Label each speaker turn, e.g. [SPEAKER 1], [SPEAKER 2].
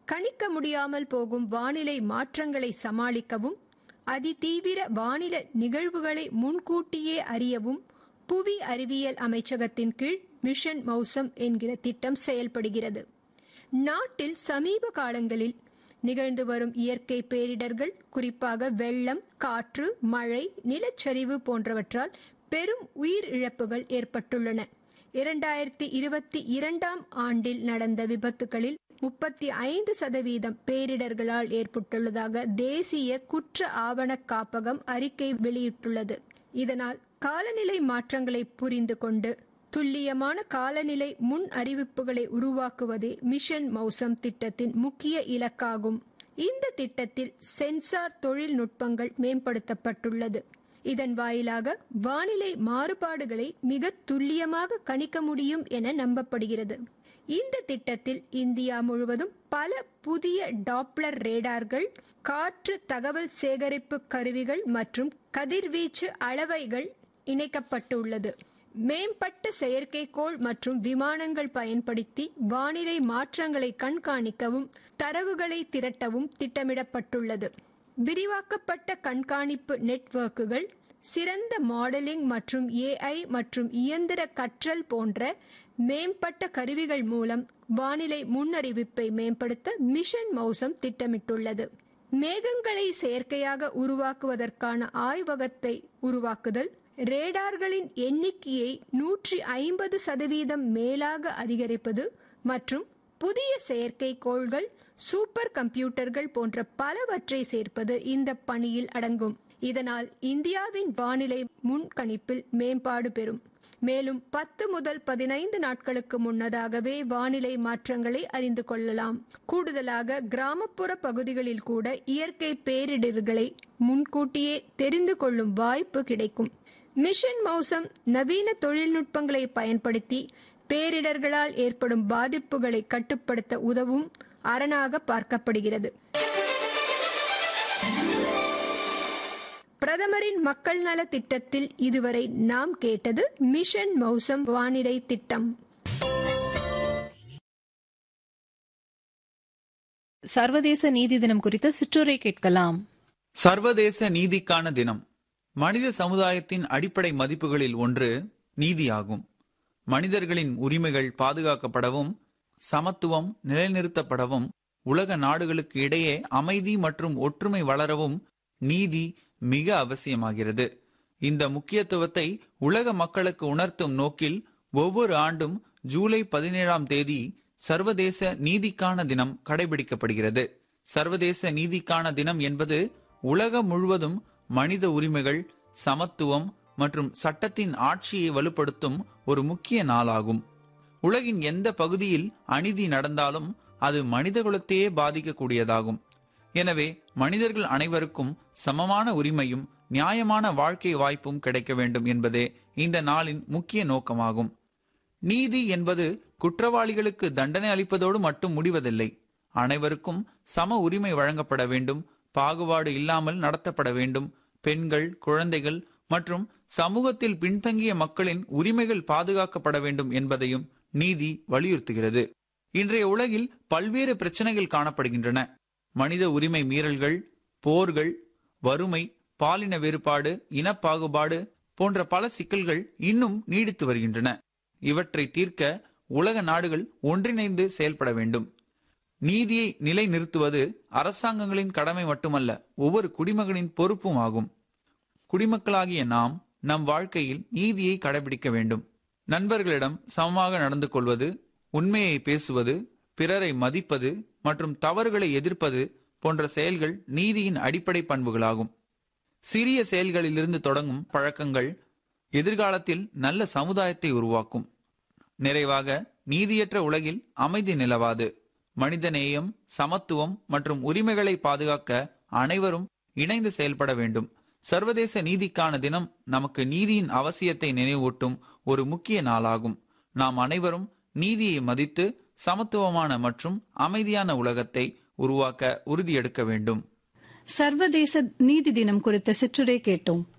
[SPEAKER 1] கணிக்க முடியாமல் போகும் வானிலை மாற்றங்களை சமாளிக்கவும் அதிதீவிர வானிலை நிகழ்வுகளை முன்கூட்டியே அறியவும் புவி அறிவியல் அமைச்சகத்தின் கீழ் மிஷன் மௌசம் என்கிற திட்டம் செயல்படுகிறது நாட்டில் சமீப காலங்களில் நிகழ்ந்து வரும் இயற்கை பேரிடர்கள் குறிப்பாக வெள்ளம் காற்று மழை நிலச்சரிவு போன்றவற்றால் பெரும் உயிர் இழப்புகள் ஏற்பட்டுள்ளன இரண்டாயிரத்தி இருபத்தி இரண்டாம் ஆண்டில் நடந்த விபத்துகளில் முப்பத்தி ஐந்து சதவீதம் பேரிடர்களால் ஏற்பட்டுள்ளதாக தேசிய குற்ற ஆவண காப்பகம் அறிக்கை வெளியிட்டுள்ளது இதனால் காலநிலை மாற்றங்களை புரிந்து கொண்டு துல்லியமான காலநிலை முன் அறிவிப்புகளை உருவாக்குவதே மிஷன் மௌசம் திட்டத்தின் முக்கிய இலக்காகும் இந்த திட்டத்தில் சென்சார் தொழில்நுட்பங்கள் மேம்படுத்தப்பட்டுள்ளது இதன் வாயிலாக வானிலை மாறுபாடுகளை மிக துல்லியமாக கணிக்க முடியும் என நம்பப்படுகிறது இந்த திட்டத்தில் இந்தியா முழுவதும் பல புதிய டாப்ளர் ரேடார்கள் காற்று தகவல் சேகரிப்பு கருவிகள் மற்றும் கதிர்வீச்சு அளவைகள் இணைக்கப்பட்டுள்ளது மேம்பட்ட செயற்கைக்கோள் மற்றும் விமானங்கள் பயன்படுத்தி வானிலை மாற்றங்களை கண்காணிக்கவும் தரவுகளை திரட்டவும் திட்டமிடப்பட்டுள்ளது விரிவாக்கப்பட்ட கண்காணிப்பு நெட்வொர்க்குகள் சிறந்த மாடலிங் மற்றும் ஏஐ மற்றும் இயந்திர கற்றல் போன்ற மேம்பட்ட கருவிகள் மூலம் வானிலை முன்னறிவிப்பை மேம்படுத்த மிஷன் மௌசம் திட்டமிட்டுள்ளது மேகங்களை செயற்கையாக உருவாக்குவதற்கான ஆய்வகத்தை உருவாக்குதல் ரேடார்களின் எண்ணிக்கையை நூற்றி ஐம்பது சதவீதம் மேலாக அதிகரிப்பது மற்றும் புதிய செயற்கைக்கோள்கள் சூப்பர் கம்ப்யூட்டர்கள் போன்ற பலவற்றை சேர்ப்பது இந்த பணியில் அடங்கும் இதனால் இந்தியாவின் வானிலை முன்கணிப்பில் மேம்பாடு பெறும் மேலும் பத்து முதல் பதினைந்து நாட்களுக்கு முன்னதாகவே வானிலை மாற்றங்களை அறிந்து கொள்ளலாம் கூடுதலாக கிராமப்புற பகுதிகளில் கூட இயற்கை பேரிடர்களை முன்கூட்டியே தெரிந்து கொள்ளும் வாய்ப்பு கிடைக்கும் மிஷன் மௌசம் நவீன தொழில்நுட்பங்களை பயன்படுத்தி பேரிடர்களால் ஏற்படும் பாதிப்புகளை கட்டுப்படுத்த உதவும் அரணாக பார்க்கப்படுகிறது பிரதமரின் மக்கள் நல திட்டத்தில் இதுவரை நாம் கேட்டது மிஷன் மௌசம் வானிலை திட்டம்
[SPEAKER 2] சர்வதேச நீதி தினம் குறித்த சிற்றுரை கேட்கலாம்
[SPEAKER 3] சர்வதேச நீதிக்கான தினம் மனித சமுதாயத்தின் அடிப்படை மதிப்புகளில் ஒன்று நீதியாகும் மனிதர்களின் உரிமைகள் பாதுகாக்கப்படவும் சமத்துவம் நிலைநிறுத்தப்படவும் உலக நாடுகளுக்கு இடையே அமைதி மற்றும் ஒற்றுமை வளரவும் நீதி மிக அவசியமாகிறது இந்த முக்கியத்துவத்தை உலக மக்களுக்கு உணர்த்தும் நோக்கில் ஒவ்வொரு ஆண்டும் ஜூலை பதினேழாம் தேதி சர்வதேச நீதிக்கான தினம் கடைபிடிக்கப்படுகிறது சர்வதேச நீதிக்கான தினம் என்பது உலகம் முழுவதும் மனித உரிமைகள் சமத்துவம் மற்றும் சட்டத்தின் ஆட்சியை வலுப்படுத்தும் ஒரு முக்கிய நாளாகும் உலகின் எந்த பகுதியில் அநீதி நடந்தாலும் அது மனிதகுலத்தையே பாதிக்கக்கூடியதாகும் எனவே மனிதர்கள் அனைவருக்கும் சமமான உரிமையும் நியாயமான வாழ்க்கை வாய்ப்பும் கிடைக்க வேண்டும் என்பதே இந்த நாளின் முக்கிய நோக்கமாகும் நீதி என்பது குற்றவாளிகளுக்கு தண்டனை அளிப்பதோடு மட்டும் முடிவதில்லை அனைவருக்கும் சம உரிமை வழங்கப்பட வேண்டும் பாகுபாடு இல்லாமல் நடத்தப்பட வேண்டும் பெண்கள் குழந்தைகள் மற்றும் சமூகத்தில் பின்தங்கிய மக்களின் உரிமைகள் பாதுகாக்கப்பட வேண்டும் என்பதையும் நீதி வலியுறுத்துகிறது இன்றைய உலகில் பல்வேறு பிரச்சனைகள் காணப்படுகின்றன மனித உரிமை மீறல்கள் போர்கள் வறுமை பாலின வேறுபாடு இனப்பாகுபாடு போன்ற பல சிக்கல்கள் இன்னும் நீடித்து வருகின்றன இவற்றை தீர்க்க உலக நாடுகள் ஒன்றிணைந்து செயல்பட வேண்டும் நீதியை நிலைநிறுத்துவது அரசாங்கங்களின் கடமை மட்டுமல்ல ஒவ்வொரு குடிமகனின் பொறுப்பும் ஆகும் குடிமக்களாகிய நாம் நம் வாழ்க்கையில் நீதியை கடைபிடிக்க வேண்டும் நண்பர்களிடம் சமமாக நடந்து கொள்வது உண்மையை பேசுவது பிறரை மதிப்பது மற்றும் தவறுகளை எதிர்ப்பது போன்ற செயல்கள் நீதியின் அடிப்படை பண்புகளாகும் சிறிய செயல்களிலிருந்து தொடங்கும் பழக்கங்கள் எதிர்காலத்தில் நல்ல சமுதாயத்தை உருவாக்கும் நிறைவாக நீதியற்ற உலகில் அமைதி நிலவாது மனிதநேயம் சமத்துவம் மற்றும் உரிமைகளை பாதுகாக்க அனைவரும் இணைந்து செயல்பட வேண்டும் சர்வதேச நீதிக்கான தினம் நமக்கு நீதியின் அவசியத்தை நினைவூட்டும் ஒரு முக்கிய நாளாகும் நாம் அனைவரும் நீதியை மதித்து சமத்துவமான மற்றும் அமைதியான உலகத்தை உருவாக்க உறுதியெடுக்க வேண்டும்
[SPEAKER 2] சர்வதேச நீதி தினம் குறித்த சிற்றுரை கேட்டோம்